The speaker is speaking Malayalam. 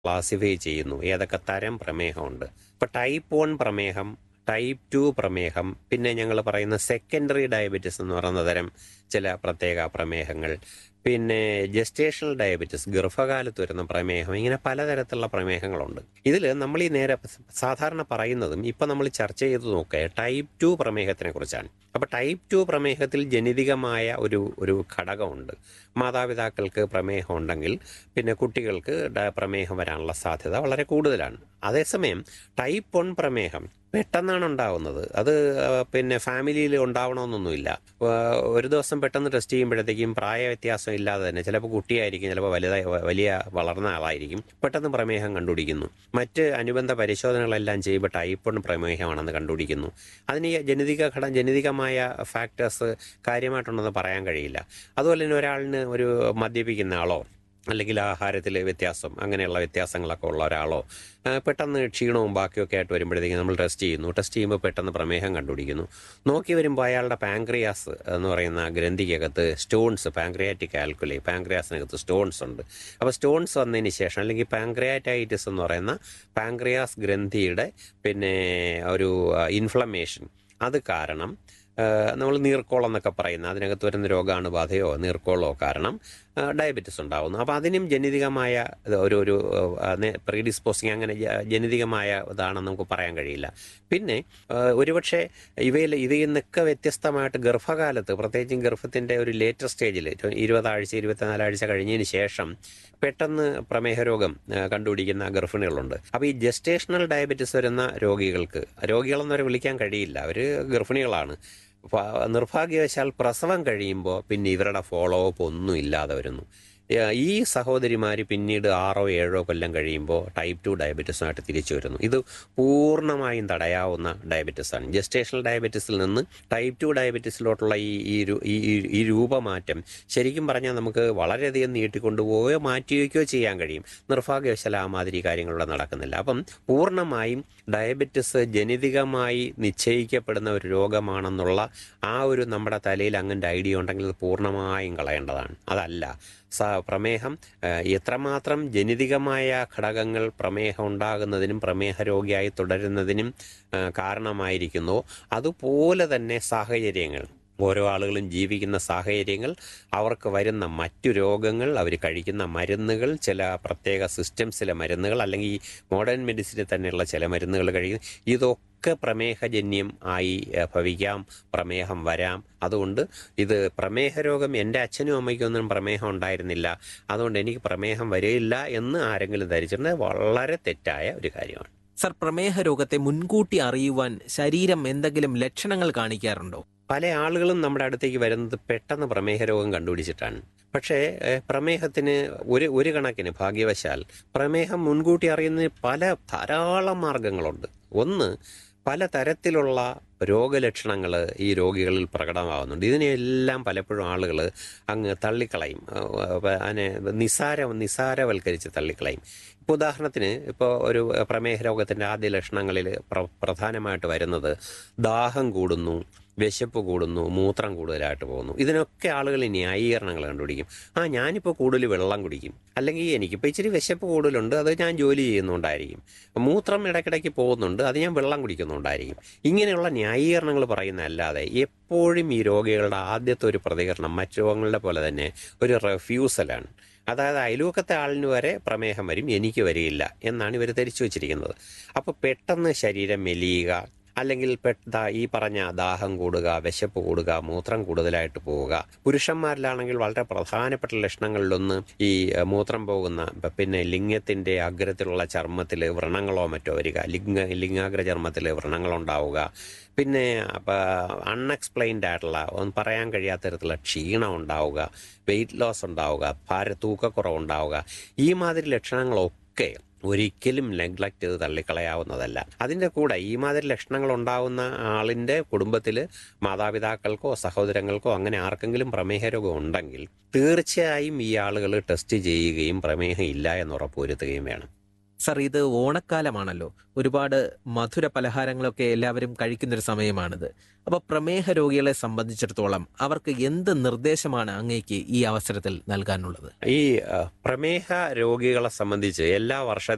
ക്ലാസിഫൈ ചെയ്യുന്നു ഏതൊക്കെ തരം പ്രമേഹമുണ്ട് ഇപ്പൊ ടൈപ്പ് വൺ പ്രമേഹം ടൈപ്പ് ടു പ്രമേഹം പിന്നെ ഞങ്ങൾ പറയുന്ന സെക്കൻഡറി ഡയബറ്റിസ് എന്ന് പറയുന്ന തരം ചില പ്രത്യേക പ്രമേഹങ്ങൾ പിന്നെ ജസ്റ്റേഷണൽ ഡയബറ്റിസ് ഗർഭകാലത്ത് വരുന്ന പ്രമേഹം ഇങ്ങനെ പലതരത്തിലുള്ള പ്രമേഹങ്ങളുണ്ട് ഇതിൽ നമ്മൾ ഈ നേരെ സാധാരണ പറയുന്നതും ഇപ്പം നമ്മൾ ചർച്ച ചെയ്ത് നോക്കുക ടൈപ്പ് ടു പ്രമേഹത്തിനെ കുറിച്ചാണ് അപ്പോൾ ടൈപ്പ് ടു പ്രമേഹത്തിൽ ജനിതകമായ ഒരു ഒരു ഘടകമുണ്ട് മാതാപിതാക്കൾക്ക് പ്രമേഹം ഉണ്ടെങ്കിൽ പിന്നെ കുട്ടികൾക്ക് ഡ- പ്രമേഹം വരാനുള്ള സാധ്യത വളരെ കൂടുതലാണ് അതേസമയം ടൈപ്പ് വൺ പ്രമേഹം പെട്ടെന്നാണ് ഉണ്ടാവുന്നത് അത് ആ, പിന്നെ ഫാമിലിയിൽ ഉണ്ടാവണമെന്നൊന്നുമില്ല ആ, ഒരു ദിവസം പെട്ടെന്ന് ടെസ്റ്റ് ചെയ്യുമ്പോഴത്തേക്കും പ്രായ വ്യത്യാസം ഇല്ലാതെ തന്നെ ചിലപ്പോൾ കുട്ടിയായിരിക്കും ചിലപ്പോൾ വലുതായി വ- വലിയ വളർന്ന ആളായിരിക്കും പെട്ടെന്ന് പ്രമേഹം കണ്ടുപിടിക്കുന്നു മറ്റ് അനുബന്ധ പരിശോധനകളെല്ലാം ചെയ്യുമ്പോൾ ടൈപ്പ് വൺ പ്രമേഹമാണെന്ന് കണ്ടുപിടിക്കുന്നു അതിന് ഈ ജനിതക ഘടന ജനിതകമായ ഫാക്ടേഴ്സ് കാര്യമായിട്ടുണ്ടെന്ന് പറയാൻ കഴിയില്ല അതുപോലെ തന്നെ ഒരാളിന് ഒരു മദ്യപിക്കുന്ന ആളോ അല്ലെങ്കിൽ ആഹാരത്തിൽ വ്യത്യാസം അങ്ങനെയുള്ള വ്യത്യാസങ്ങളൊക്കെ ഉള്ള ഒരാളോ ആ, പെട്ടെന്ന് ക്ഷീണവും ബാക്കിയൊക്കെ ആയിട്ട് വരുമ്പോഴത്തേക്കും നമ്മൾ ടെസ്റ്റ് ചെയ്യുന്നു ടെസ്റ്റ് ചെയ്യുമ്പോൾ പെട്ടെന്ന് പ്രമേഹം കണ്ടുപിടിക്കുന്നു നോക്കി വരുമ്പോൾ അയാളുടെ പാങ്ക്രിയാസ് എന്ന് പറയുന്ന ഗ്രന്ഥിക്കകത്ത് സ്റ്റോൺസ് പാങ്ക്രിയാറ്റിക് ആൽക്കുലി പാങ്ക്രിയാസിനകത്ത് സ്റ്റോൺസ് ഉണ്ട് അപ്പോൾ സ്റ്റോൺസ് വന്നതിന് ശേഷം അല്ലെങ്കിൽ പാങ്ക്രിയാറ്റൈറ്റിസ് എന്ന് പറയുന്ന പാങ്ക്രിയാസ് ഗ്രന്ഥിയുടെ പിന്നെ ഒരു ഇൻഫ്ലമേഷൻ അത് കാരണം നമ്മൾ നീർക്കോളം എന്നൊക്കെ പറയുന്ന അതിനകത്ത് വരുന്ന രോഗാണുബാധയോ നീർക്കോളോ കാരണം ആ, ഡയബറ്റിസ് ഉണ്ടാകുന്നു അപ്പോൾ അതിനും ജനിതകമായ ഇത് ഒരു ഒരു പ്രീഡിസ്പോസിങ് അങ്ങനെ ജ- ജനിതകമായ ഇതാണെന്ന് നമുക്ക് പറയാൻ കഴിയില്ല പിന്നെ ആ, ഒരുപക്ഷെ ഇവയിൽ ഇതിൽ നിന്നൊക്കെ വ്യത്യസ്തമായിട്ട് ഗർഭകാലത്ത് പ്രത്യേകിച്ചും ഗർഭത്തിൻ്റെ ഒരു ലേറ്റർ സ്റ്റേജിൽ ഇരുപതാഴ്ച ഇരുപത്തിനാലാഴ്ച കഴിഞ്ഞതിന് ശേഷം പെട്ടെന്ന് പ്രമേഹ രോഗം ആ, കണ്ടുപിടിക്കുന്ന ഗർഭിണികളുണ്ട് അപ്പോൾ ഈ ജസ്റ്റേഷണൽ ഡയബറ്റിസ് വരുന്ന രോഗികൾക്ക് രോഗികളെന്ന് വരെ വിളിക്കാൻ കഴിയില്ല അവർ ഗർഭിണികളാണ് ഫ- നിർഭാഗ്യവശാൽ പ്രസവം കഴിയുമ്പോൾ പിന്നെ ഇവരുടെ ഫോളോ അപ്പ് ഒന്നും ഇല്ലാതെ വരുന്നു ഏ, ഈ സഹോദരിമാർ പിന്നീട് ആറോ ഏഴോ കൊല്ലം കഴിയുമ്പോൾ ടൈപ്പ് ടു ഡയബറ്റീസുമായിട്ട് തിരിച്ചു വരുന്നു ഇത് പൂർണ്ണമായും തടയാവുന്ന ഡയബറ്റീസാണ് ജസ്റ്റേഷണൽ ഡയബറ്റീസിൽ നിന്ന് ടൈപ്പ് ടു ഡയബറ്റീസിലോട്ടുള്ള ഈ ഈ രു- ഈ ഈ- ഈ രൂപമാറ്റം ശരിക്കും പറഞ്ഞാൽ നമുക്ക് വളരെയധികം നീട്ടിക്കൊണ്ടുപോവുകയോ മാറ്റിവെക്കുകയോ ചെയ്യാൻ കഴിയും നിർഭാഗ്യവശാൽ ആ മാതിരി കാര്യങ്ങളിവിടെ നടക്കുന്നില്ല അപ്പം പൂർണ്ണമായും ഡയബറ്റിസ് ജനിതകമായി നിശ്ചയിക്കപ്പെടുന്ന ഒരു രോഗമാണെന്നുള്ള ആ ഒരു നമ്മുടെ തലയിൽ അങ്ങനെ ഐഡിയ ഉണ്ടെങ്കിൽ അത് പൂർണ്ണമായും കളയേണ്ടതാണ് അതല്ല സ പ്രമേഹം ആ, എത്രമാത്രം ജനിതകമായ ഘടകങ്ങൾ പ്രമേഹം ഉണ്ടാകുന്നതിനും പ്രമേഹ രോഗിയായി തുടരുന്നതിനും ആ, കാരണമായിരിക്കുന്നോ അതുപോലെ തന്നെ സാഹചര്യങ്ങൾ ഓരോ ആളുകളും ജീവിക്കുന്ന സാഹചര്യങ്ങൾ അവർക്ക് വരുന്ന മറ്റു രോഗങ്ങൾ അവർ കഴിക്കുന്ന മരുന്നുകൾ ചില പ്രത്യേക സിസ്റ്റംസിലെ മരുന്നുകൾ അല്ലെങ്കിൽ ഈ മോഡേൺ മെഡിസിനിൽ തന്നെയുള്ള ചില മരുന്നുകൾ കഴിക്കുന്ന ഇതൊക്കെ പ്രമേഹജന്യം ആയി ഏഹ്, ഭവിക്കാം പ്രമേഹം വരാം അതുകൊണ്ട് ഇത് പ്രമേഹ രോഗം എൻ്റെ അച്ഛനും അമ്മയ്ക്കൊന്നും പ്രമേഹം ഉണ്ടായിരുന്നില്ല അതുകൊണ്ട് എനിക്ക് പ്രമേഹം വരില്ല എന്ന് ആരെങ്കിലും ധരിച്ചിട്ടുണ്ടെങ്കിൽ വളരെ തെറ്റായ ഒരു കാര്യമാണ് സർ പ്രമേഹ രോഗത്തെ മുൻകൂട്ടി അറിയുവാൻ ശരീരം എന്തെങ്കിലും ലക്ഷണങ്ങൾ കാണിക്കാറുണ്ടോ പല ആളുകളും നമ്മുടെ അടുത്തേക്ക് വരുന്നത് പെട്ടെന്ന് പ്രമേഹ രോഗം കണ്ടുപിടിച്ചിട്ടാണ് പക്ഷേ ഏഹ്, പ്രമേഹത്തിന് ഒരു ഒരു കണക്കിന് ഭാഗ്യവശാൽ പ്രമേഹം മുൻകൂട്ടി അറിയുന്നതിന് പല ധാരാളം മാർഗങ്ങളുണ്ട് ഒന്ന് പല തരത്തിലുള്ള രോഗലക്ഷണങ്ങൾ ഈ രോഗികളിൽ പ്രകടമാകുന്നുണ്ട് ഇതിനെല്ലാം പലപ്പോഴും ആളുകൾ അങ്ങ് തള്ളിക്കളയും ഏഹ്, അപ്പൊ അതിനെ നിസാര നിസാരവൽക്കരിച്ച് തള്ളിക്കളയും ഇപ്പോൾ ഉദാഹരണത്തിന് ഇപ്പോൾ ഒരു പ്രമേഹ രോഗത്തിൻ്റെ ആദ്യ ലക്ഷണങ്ങളിൽ പ്ര പ്രധാനമായിട്ട് വരുന്നത് ദാഹം കൂടുന്നു വിശപ്പ് കൂടുന്നു മൂത്രം കൂടുതലായിട്ട് പോകുന്നു ഇതിനൊക്കെ ആളുകൾ ന്യായീകരണങ്ങൾ കണ്ടുപിടിക്കും ആ ഞാനിപ്പോൾ കൂടുതൽ വെള്ളം കുടിക്കും അല്ലെങ്കിൽ എനിക്കിപ്പോൾ ഇച്ചിരി വിശപ്പ് കൂടുതലുണ്ട് അത് ഞാൻ ജോലി ചെയ്യുന്നുണ്ടായിരിക്കും മൂത്രം ഇടയ്ക്കിടയ്ക്ക് പോകുന്നുണ്ട് അത് ഞാൻ വെള്ളം കുടിക്കുന്നുണ്ടായിരിക്കും ഇങ്ങനെയുള്ള ന്യായീകരണങ്ങൾ പറയുന്നതല്ലാതെ എപ്പോഴും ഈ രോഗികളുടെ ആദ്യത്തെ ഒരു പ്രതികരണം മറ്റു രോഗങ്ങളുടെ പോലെ തന്നെ ഒരു റെഫ്യൂസലാണ് അതായത് അയൽവക്കത്തെ ആളിന് വരെ പ്രമേഹം വരും എനിക്ക് വരികയില്ല എന്നാണ് ഇവർ ധരിച്ചു വച്ചിരിക്കുന്നത് അപ്പോൾ പെട്ടെന്ന് ശരീരം മെലിയുക അല്ലെങ്കിൽ പെട്ട ഈ പറഞ്ഞ ദാഹം കൂടുക വിശപ്പ് കൂടുക മൂത്രം കൂടുതലായിട്ട് പോവുക പുരുഷന്മാരിലാണെങ്കിൽ വളരെ പ്രധാനപ്പെട്ട ലക്ഷണങ്ങളിലൊന്ന് ഈ ഏഹ്, മൂത്രം പോകുന്ന പ- പിന്നെ ലിംഗത്തിന്റെ അഗ്രത്തിലുള്ള ചർമ്മത്തിൽ വ്രണങ്ങളോ മറ്റോ വരിക ലിംഗ ലിംഗാഗ്ര ചർമ്മത്തിൽ വ്രണങ്ങളുണ്ടാവുക പിന്നെ അൺഎക്സ്പ്ലെയിൻഡ് ആയിട്ടുള്ള ഒന്നും പറയാൻ കഴിയാത്ത തരത്തിലുള്ള ക്ഷീണം ഉണ്ടാവുക വെയിറ്റ് ലോസ് ഉണ്ടാവുക ഭാര തൂക്കക്കുറവ് ഉണ്ടാവുക ഈ മാതിരി ലക്ഷണങ്ങളൊക്കെ ഒരിക്കലും നെഗ്ലക്റ്റ് ചെയ്ത് തള്ളിക്കളയാവുന്നതല്ല അതിൻ്റെ കൂടെ ഈ മാതിരി ലക്ഷണങ്ങൾ ഉണ്ടാവുന്ന ആളിൻ്റെ കുടുംബത്തിൽ മാതാപിതാക്കൾക്കോ സഹോദരങ്ങൾക്കോ അങ്ങനെ ആർക്കെങ്കിലും പ്രമേഹ രോഗം ഉണ്ടെങ്കിൽ തീർച്ചയായും ഈ ആളുകൾ ടെസ്റ്റ് ചെയ്യുകയും പ്രമേഹം ഇല്ല എന്ന് ഉറപ്പുവരുത്തുകയും വേണം സർ ഇത് ഓണക്കാലമാണല്ലോ ഒരുപാട് മധുര പലഹാരങ്ങളൊക്കെ എല്ലാവരും കഴിക്കുന്നൊരു സമയമാണിത് അപ്പൊ പ്രമേഹ രോഗികളെ സംബന്ധിച്ചിടത്തോളം അവർക്ക് എന്ത് നിർദ്ദേശമാണ് അങ്ങേക്ക് ഈ അവസരത്തിൽ നൽകാനുള്ളത് ഈ ആ, പ്രമേഹ രോഗികളെ സംബന്ധിച്ച് എല്ലാ വർഷ